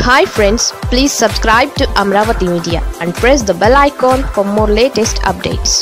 hi friends please subscribe to Amaravati media and press the bell icon for more latest updates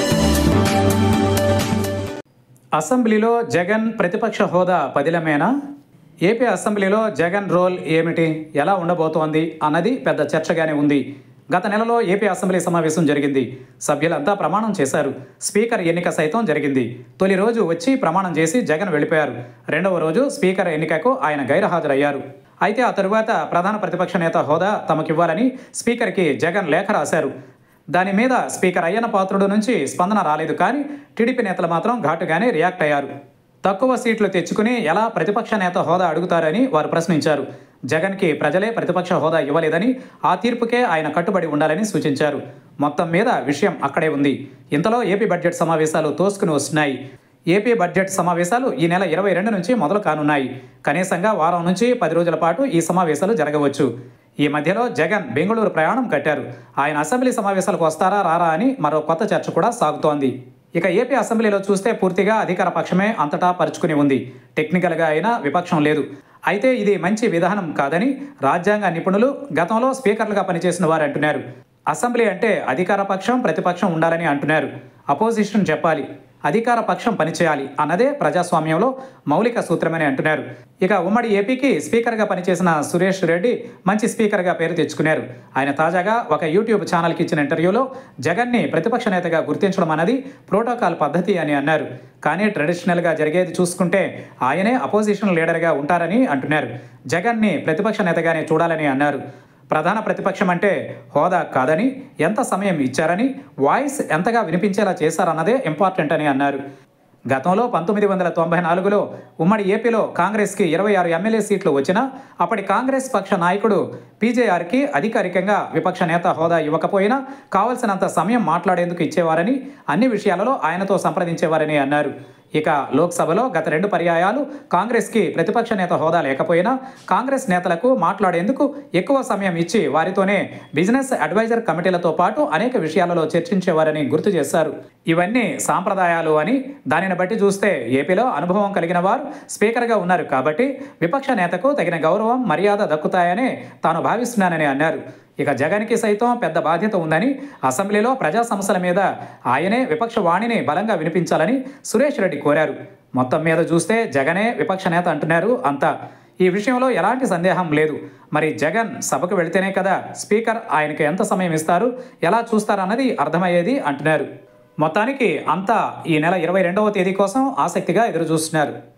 అసెంబ్లీలో జగన్ ప్రతిపక్ష హోదా పదిలమేనా AP అసెంబ్లీలో Jagan role ఏమిటి ఎలా ఉండబోతోంది అన్నది పెద్ద చర్చగానే ఉంది గత నెలలో ఏపీ అసెంబ్లీ సమావేశం జరిగింది సభ్యులంతా ప్రమాణం చేశారు స్పీకర్ ఎన్నిక సైతం జరిగింది తొలి రోజు వచ్చి ప్రమాణం చేసి జగన్ వెళ్ళిపోయారు రెండవ రోజు స్పీకర్ ఎన్నికకు ఆయన గైర్హాజరయ్యారు అయితే ఆ తరువాత ప్రధాన ప్రతిపక్ష నేత హోదా తమకివ్వాలని స్పీకర్కి జగన్ లేఖ రాశారు దాని మీద స్పీకర్ అయ్యన్న పాత్రుడు నుంచి స్పందన రాలేదు కానీ టీడీపీ నేతలు మాత్రం ఘాటుగానే రియాక్ట్ అయ్యారు తక్కువ సీట్లు తెచ్చుకుని ఎలా ప్రతిపక్ష నేత హోదా అడుగుతారని వారు ప్రశ్నించారు జగన్కి ప్రజలే ప్రతిపక్ష హోదా ఇవ్వలేదని ఆ తీర్పుకే ఆయన కట్టుబడి ఉండాలని సూచించారు మొత్తం మీద విషయం అక్కడే ఉంది ఇంతలో ఏపీ బడ్జెట్ సమావేశాలు తోసుకుని వస్తున్నాయి ఏపీ బడ్జెట్ సమావేశాలు ఈ నెల ఇరవై రెండు నుంచి మొదలు కానున్నాయి కనీసంగా వారం నుంచి పది రోజుల పాటు ఈ సమావేశాలు జరగవచ్చు ఈ మధ్యలో జగన్ బెంగళూరు ప్రయాణం కట్టారు ఆయన అసెంబ్లీ సమావేశాలకు వస్తారా రారా అని మరో కొత్త చర్చ కూడా సాగుతోంది ఇక ఏపీ అసెంబ్లీలో చూస్తే పూర్తిగా అధికార పక్షమే అంతటా పరుచుకుని ఉంది టెక్నికల్గా అయినా విపక్షం లేదు అయితే ఇది మంచి విధానం కాదని రాజ్యాంగ నిపుణులు గతంలో స్పీకర్లుగా పనిచేసిన వారు అంటున్నారు అసెంబ్లీ అంటే అధికార పక్షం ప్రతిపక్షం ఉండాలని అంటున్నారు అపోజిషన్ చెప్పాలి అధికార పక్షం పనిచేయాలి అన్నదే ప్రజాస్వామ్యంలో మౌలిక సూత్రమని అంటున్నారు ఇక ఉమ్మడి ఏపీకి స్పీకర్గా పనిచేసిన సురేష్ రెడ్డి మంచి స్పీకర్గా పేరు తెచ్చుకున్నారు ఆయన తాజాగా ఒక యూట్యూబ్ ఛానల్కి ఇచ్చిన ఇంటర్వ్యూలో జగన్ని ప్రతిపక్ష నేతగా గుర్తించడం అన్నది ప్రోటోకాల్ పద్ధతి అని అన్నారు కానీ ట్రెడిషనల్గా జరిగేది చూసుకుంటే ఆయనే అపోజిషన్ లీడర్గా ఉంటారని అంటున్నారు జగన్ని ప్రతిపక్ష నేతగానే చూడాలని అన్నారు ప్రధాన ప్రతిపక్షం అంటే హోదా కాదని ఎంత సమయం ఇచ్చారని వాయిస్ ఎంతగా వినిపించేలా చేశారన్నదే ఇంపార్టెంట్ అని అన్నారు గతంలో పంతొమ్మిది వందల తొంభై నాలుగులో ఉమ్మడి ఏపీలో కాంగ్రెస్కి ఇరవై ఆరు ఎమ్మెల్యే సీట్లు వచ్చినా అప్పటి కాంగ్రెస్ పక్ష నాయకుడు పీజేఆర్కి అధికారికంగా విపక్ష నేత హోదా ఇవ్వకపోయినా కావలసినంత సమయం మాట్లాడేందుకు ఇచ్చేవారని అన్ని విషయాలలో ఆయనతో సంప్రదించేవారని అన్నారు ఇక లోక్సభలో గత రెండు పర్యాయాలు కాంగ్రెస్కి ప్రతిపక్ష నేత హోదా లేకపోయినా కాంగ్రెస్ నేతలకు మాట్లాడేందుకు ఎక్కువ సమయం ఇచ్చి వారితోనే బిజినెస్ అడ్వైజర్ కమిటీలతో పాటు అనేక విషయాలలో చర్చించేవారని గుర్తు చేశారు ఇవన్నీ సాంప్రదాయాలు అని దానిని బట్టి చూస్తే ఏపీలో అనుభవం కలిగిన వారు స్పీకర్గా ఉన్నారు కాబట్టి విపక్ష నేతకు తగిన గౌరవం మర్యాద దక్కుతాయనే తాను భావిస్తున్నానని అన్నారు ఇక జగన్కి సైతం పెద్ద బాధ్యత ఉందని అసెంబ్లీలో ప్రజా సమస్యల మీద ఆయనే విపక్ష వాణిని బలంగా వినిపించాలని సురేష్ రెడ్డి కోరారు మొత్తం మీద చూస్తే జగనే విపక్ష నేత అంటున్నారు అంతా ఈ విషయంలో ఎలాంటి సందేహం లేదు మరి జగన్ సభకు వెళితేనే కదా స్పీకర్ ఆయనకు ఎంత సమయం ఇస్తారు ఎలా చూస్తారన్నది అర్థమయ్యేది అంటున్నారు మొత్తానికి అంతా ఈ నెల ఇరవై రెండవ తేదీ కోసం ఆసక్తిగా ఎదురు చూస్తున్నారు